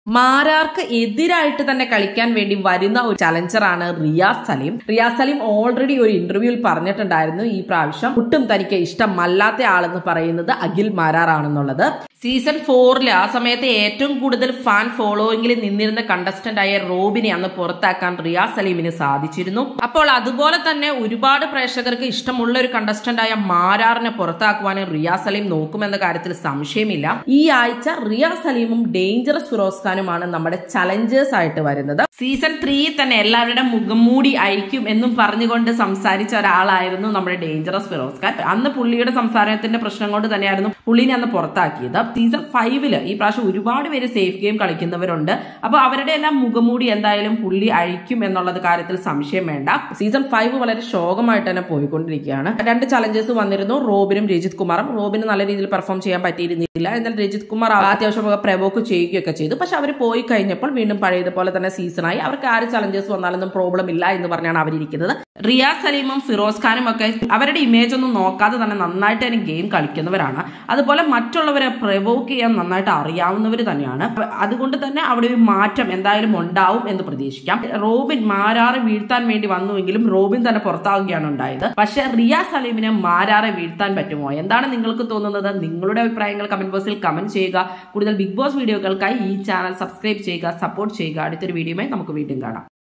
മാരാർക്ക് എതിരായിട്ട് തന്നെ കളിക്കാൻ വേണ്ടി വരുന്ന ഒരു ചലഞ്ചറാണ് റിയാസ് സലീം റിയാസ് സലീം ഓൾറെഡി ഒരു ഇന്റർവ്യൂവിൽ പറഞ്ഞിട്ടുണ്ടായിരുന്നു ഈ പ്രാവശ്യം ഒട്ടും തനിക്ക് ഇഷ്ടമല്ലാത്ത ആളെന്ന് പറയുന്നത് അഖിൽ മാരാർ ആണെന്നുള്ളത് സീസൺ ഫോറിൽ ആ സമയത്ത് ഏറ്റവും കൂടുതൽ ഫാൻ ഫോളോയിങ്ങിൽ നിന്നിരുന്ന കണ്ടസ്റ്റന്റ് ആയ റോബിനെ അന്ന് പുറത്താക്കാൻ റിയാസ് സലീമിന് സാധിച്ചിരുന്നു അപ്പോൾ അതുപോലെ തന്നെ ഒരുപാട് പ്രേക്ഷകർക്ക് ഇഷ്ടമുള്ള ഒരു കണ്ടസ്റ്റന്റ് ആയ മാരാറിനെ പുറത്താക്കുവാനും റിയാസ് സലീം നോക്കുമെന്ന കാര്യത്തിൽ സംശയമില്ല ഈ ആഴ്ച റിയാസ് സലീമും ഡേഞ്ചറസ് ഫിറോസ് ഖാനുമാണ് നമ്മുടെ ചലഞ്ചേഴ്സ് ആയിട്ട് വരുന്നത് സീസൺ ത്രീ തന്നെ എല്ലാവരുടെ മുഖം മൂടി അയക്കും എന്നും പറഞ്ഞുകൊണ്ട് സംസാരിച്ച ഒരാളായിരുന്നു നമ്മുടെ ഡേഞ്ചറസ് ഫിറോസ് ഖാൻ അന്ന് പുള്ളിയുടെ സംസാരത്തിന്റെ പ്രശ്നം കൊണ്ട് തന്നെയായിരുന്നു പുള്ളിനെ അന്ന് പുറത്താക്കിയത് സീസൺ ഫൈവില് ഈ പ്രാവശ്യം ഒരുപാട് പേര് സേഫ് ഗെയിം കളിക്കുന്നവരുണ്ട് അപ്പൊ അവരുടെ എല്ലാം മുഖംമൂടി എന്തായാലും പുള്ളി അഴിക്കും എന്നുള്ളത് കാര്യത്തിൽ സംശയം വേണ്ട സീസൺ ഫൈവ് വളരെ ശോകമായിട്ട് തന്നെ പോയിക്കൊണ്ടിരിക്കുകയാണ് രണ്ട് ചലഞ്ചേഴ്സ് വന്നിരുന്നു റോബിനും രജിത് കുമാറും റോബിന് നല്ല രീതിയിൽ പെർഫോം ചെയ്യാൻ പറ്റിയിരുന്നില്ല എന്നാൽ രജിത് കുമാർ അത്യാവശ്യം പ്രവോക്ക് ചെയ്യുകയൊക്കെ ചെയ്തു പക്ഷെ അവർ പോയി കഴിഞ്ഞപ്പോൾ വീണ്ടും പഴയതുപോലെ തന്നെ സീസണായി അവർക്ക് ആര് ചലഞ്ചേഴ്സ് വന്നാലൊന്നും പ്രോബ്ലം ഇല്ല എന്ന് പറഞ്ഞാണ് അവരിയ്ക്കുന്നത് റിയാസ് സലീമും ഫിറോസ് ഖാനും ഒക്കെ അവരുടെ ഇമേജ് ഒന്നും നോക്കാതെ തന്നെ നന്നായിട്ട് തന്നെ ഗെയിം കളിക്കുന്നവരാണ് അതുപോലെ മറ്റുള്ളവരെ പ്രവോക്ക് ചെയ്യാൻ നന്നായിട്ട് അറിയാവുന്നവർ തന്നെയാണ് അതുകൊണ്ട് തന്നെ അവിടെ ഒരു മാറ്റം എന്തായാലും ഉണ്ടാവും എന്ന് പ്രതീക്ഷിക്കാം റോബിൻ മാരാറെ വീഴ്ത്താൻ വേണ്ടി വന്നുവെങ്കിലും റോബിൻ തന്നെ പുറത്താവുകയാണ് ഉണ്ടായത് പക്ഷെ റിയാസ് സലീമിനെ മാരാറെ വീഴ്ത്താൻ പറ്റുമോ എന്താണ് നിങ്ങൾക്ക് തോന്നുന്നത് നിങ്ങളുടെ അഭിപ്രായങ്ങൾ കമന്റ് ബോക്സിൽ കമന്റ് ചെയ്യുക കൂടുതൽ ബിഗ് ബോസ് വീഡിയോകൾക്കായി ഈ ചാനൽ സബ്സ്ക്രൈബ് ചെയ്യുക സപ്പോർട്ട് ചെയ്യുക അടുത്തൊരു വീഡിയോയുമായി നമുക്ക് വീണ്ടും കാണാം